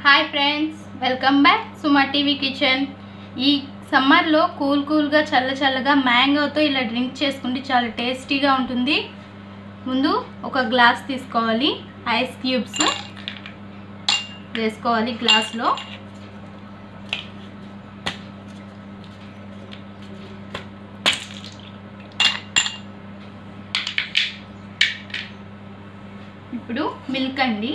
hi friends welcome back Suma TV kitchen ఈ సమ్మర్లో cool కూల్గా చల్ల చల్లగా మ్యాంగోతో ఇలా డ్రింక్ చేసుకుంటే చాలా టేస్టీగా ఉంటుంది ముందు ఒక గ్లాస్ తీసుకోవాలి ఐస్ క్యూబ్స్ వేసుకోవాలి గ్లాస్లో ఇప్పుడు మిల్క్ అండి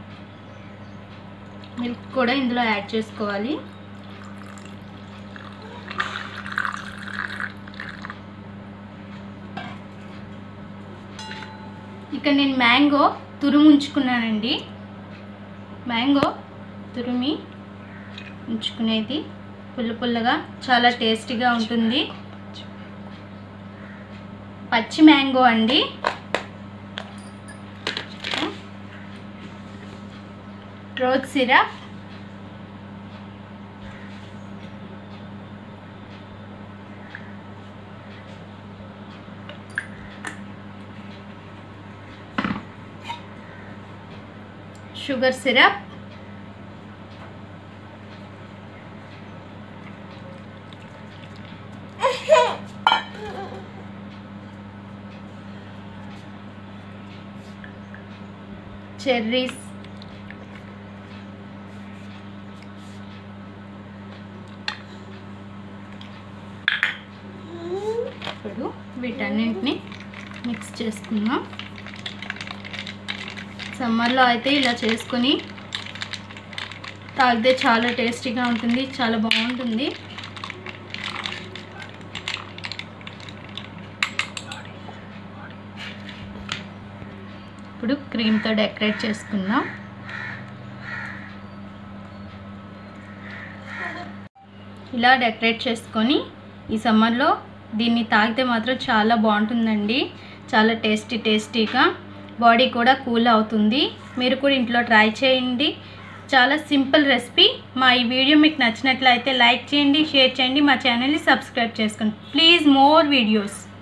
మిల్క్ కూడా ఇందులో యాడ్ చేసుకోవాలి ఇక్కడ నేను మ్యాంగో తురుము ఉంచుకున్నానండి మ్యాంగో తురిమి ఉంచుకునేది పుల్ల పుల్లగా చాలా టేస్టీగా ఉంటుంది పచ్చి మ్యాంగో అండి rose syrup sugar syrup cherries ఇప్పుడు వీటన్నింటిని మిక్స్ చేసుకుందాం సమ్మర్లో అయితే ఇలా చేసుకొని తాగితే చాలా టేస్టీగా ఉంటుంది చాలా బాగుంటుంది ఇప్పుడు క్రీమ్తో డెకరేట్ చేసుకుందాం ఇలా డెకరేట్ చేసుకొని ఈ సమ్మర్లో దీన్ని తాగితే మాత్రం చాలా బాగుంటుందండి చాలా టేస్టీ టేస్టీగా బాడీ కూడా కూల్ అవుతుంది మీరు కూడా ఇంట్లో ట్రై చేయండి చాలా సింపుల్ రెసిపీ మా ఈ వీడియో మీకు నచ్చినట్లయితే లైక్ చేయండి షేర్ చేయండి మా ఛానల్ని సబ్స్క్రైబ్ చేసుకోండి ప్లీజ్ మోర్ వీడియోస్